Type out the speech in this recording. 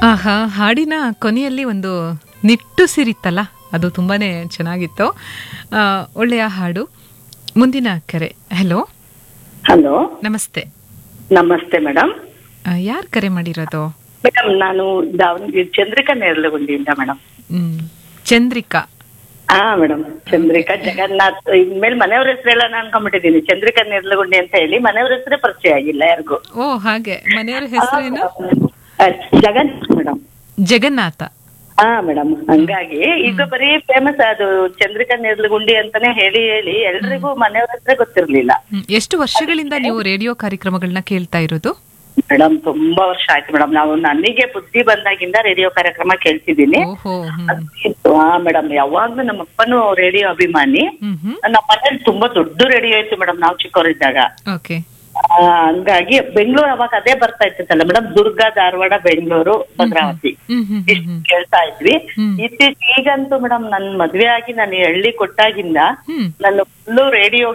ಆಹಾ ಹಾಡಿನ ಕೊನೆಯಲ್ಲಿ ಒಂದು ನಿಟ್ಟುಸಿರಿತ್ತಲ್ಲ ಅದು ತುಂಬಾನೇ ಚೆನ್ನಾಗಿತ್ತು ಆ, ಒಳ್ಳೆಯ ಹಾಡು ಮುಂದಿನ ಕರೆ ಹಲೋ ಹಲೋ ನಮಸ್ತೆ ನಮಸ್ತೆ ಮೇಡಮ್ ಯಾರು ಕರೆ ಮಾಡಿರೋದು ಮೇಡಮ್ ನಾನು ದಾವಣಗೆರೆ ಚಂದ್ರಿಕಾ ನೇರ್ಲಗುಂಡಿಯಿಂದ ಮೇಡಮ್ ಹ್ಮ್ ಚಂದ್ರಿಕಾ ಹಾ ಮೇಡಮ್ ಚಂದ್ರಿಕಾ ಜಗನ್ನಾಥ್ ಇನ್ಮೇಲೆ ಮನೆಯವ್ರ ಹೆಸರೆಲ್ಲ ನಾನು ಅನ್ಕೊಂಡ್ಬಿಟ್ಟಿದ್ದೀನಿ ಚಂದ್ರಿಕಾ ನೇರ್ಲಗುಂಡಿ ಅಂತ ಹೇಳಿ ಮನೆಯವ್ರ ಹೆಸರೇ ಪರಿಚಯ ಆಗಿಲ್ಲ ಯಾರಿಗೂ ಓ ಹಾಗೆ ಮನೆಯವರ ಹೆಸರೇನು ಆ, ಜಗನ್ನಾಥ್ ಮೇಡಮ್ ಜಗನ್ನಾಥ ಹಾ ಮೇಡಮ್ ಹಂಗಾಗಿ ಈಗ ಬರೀ ಫೇಮಸ್ ಅದು ಚಂದ್ರಿಕಾ ನೇರ್ಲಗುಂಡಿ ಅಂತಾನೆ ಹೇಳಿ ಹೇಳಿ ಎಲ್ರಿಗೂ ಮನೆಯವ್ರ ಹೆಸರೇ ಗೊತ್ತಿರ್ಲಿಲ್ಲ ಹ್ಮ್. ಎಷ್ಟು ವರ್ಷಗಳಿಂದ ನೀವು ರೇಡಿಯೋ ಕಾರ್ಯಕ್ರಮಗಳನ್ನ ಕೇಳ್ತಾ ಇರೋದು ಮೇಡಮ್ ತುಂಬಾ ವರ್ಷ ಆಯ್ತು ಮೇಡಮ್ ನಾವು ನನಗೆ ಬುದ್ಧಿ ಬಂದಾಗಿಂದ ರೇಡಿಯೋ ಕಾರ್ಯಕ್ರಮ ಕೇಳ್ತಿದ್ದೀನಿ ಓಹೋ ಹ್ಮ್ ಹಾ ಮೇಡಮ್ ಯಾವಾಗ್ಲೂ ನಮ್ಮ ಅಪ್ಪನು ರೇಡಿಯೋ ಅಭಿಮಾನಿ ಹ್ಮ್ ಹ್ಮ್ ನಮ್ಮ ಮನೇಲಿ ತುಂಬಾ ದೊಡ್ಡ ರೇಡಿಯೋ ಇತ್ತು ಮೇಡಮ್ ನಾವು ಚಿಕ್ಕವರಿದ್ದಾಗ ಓಕೆ ಆ, ಹಂಗಾಗಿ ಬೆಂಗಳೂರು ಅವಾಗ ಅದೇ ಬರ್ತಾ ಇತ್ತಲ್ಲ ಮೇಡಮ್ ದುರ್ಗ ಧಾರವಾಡ ಬೆಂಗಳೂರು ಭದ್ರಾವತಿ ಹ್ಮ್ ಹ್ಮ್ ಹ್ಮ್ ಇಷ್ಟು ಕೇಳ್ತಾ ಇದ್ವಿ ಹ್ಮ್. ಇತ್ತೀಚೆಗೆ ಈಗಂತೂ ಮೇಡಮ್ ನನ್ ಮದ್ವೆ ಆಗಿ ನಾನು ಹಳ್ಳಿ ಕೊಟ್ಟಾಗಿಂದ ಹ್ಮ್ ನಾನು ಫುಲ್ಲು ರೇಡಿಯೋ